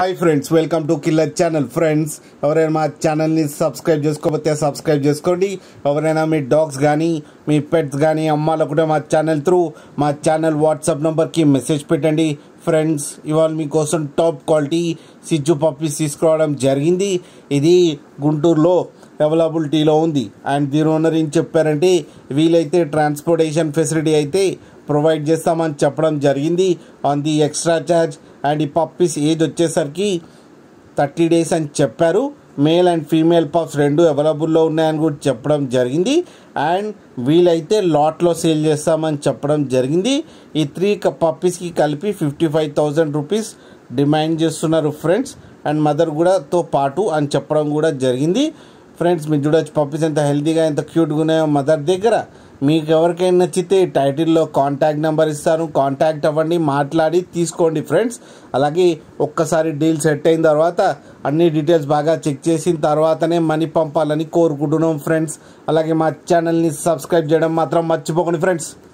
hi friends welcome to killer channel friends ఎవరైనా మా ఛానల్ని సబ్స్క్రైబ్ చేసుకోకపోతే సబ్స్క్రైబ్ చేసుకోండి ఎవరైనా మీ డాగ్స్ కానీ మీ పెట్స్ కానీ అమ్మాలనుకుంటే మా ఛానల్ త్రూ మా ఛానల్ వాట్సాప్ నెంబర్కి మెసేజ్ పెట్టండి ఫ్రెండ్స్ ఇవాళ మీకోసం టాప్ క్వాలిటీ సిజ్జు పప్పీస్ తీసుకురావడం జరిగింది ఇది గుంటూరులో అవైలబిలిటీలో ఉంది అండ్ దీని ఓనర్ ఏం చెప్పారంటే వీలైతే ట్రాన్స్పోర్టేషన్ ఫెసిలిటీ అయితే ప్రొవైడ్ చేస్తామని చెప్పడం జరిగింది on the extra charge and ఈ పప్పీస్ ఏజ్ వచ్చేసరికి థర్టీ డేస్ అని చెప్పారు మేల్ అండ్ ఫీమేల్ పప్స్ రెండు అవైలబుల్లో ఉన్నాయని కూడా చెప్పడం జరిగింది అండ్ వీలైతే లాట్లో సేల్ చేస్తామని చెప్పడం జరిగింది ఈ త్రీ పప్పీస్కి కలిపి fifty five thousand rupees demand చేస్తున్నారు ఫ్రెండ్స్ అండ్ మదర్ కూడా తో పాటు అని చెప్పడం కూడా జరిగింది ఫ్రెండ్స్ మీరు చూడొచ్చు పప్పీస్ ఎంత హెల్తీగా ఎంత క్యూట్గా ఉన్నాయో మదర్ దగ్గర మీకు ఎవరికైనా నచ్చితే టైటిల్లో కాంటాక్ట్ నెంబర్ ఇస్తాను కాంటాక్ట్ అవ్వండి మాట్లాడి తీసుకోండి ఫ్రెండ్స్ అలాగే ఒక్కసారి డీల్ సెట్ అయిన తర్వాత అన్ని డీటెయిల్స్ బాగా చెక్ చేసిన తర్వాతనే మనీ పంపాలని కోరుకుంటున్నాం ఫ్రెండ్స్ అలాగే మా ఛానల్ని సబ్స్క్రైబ్ చేయడం మాత్రం మర్చిపోకండి ఫ్రెండ్స్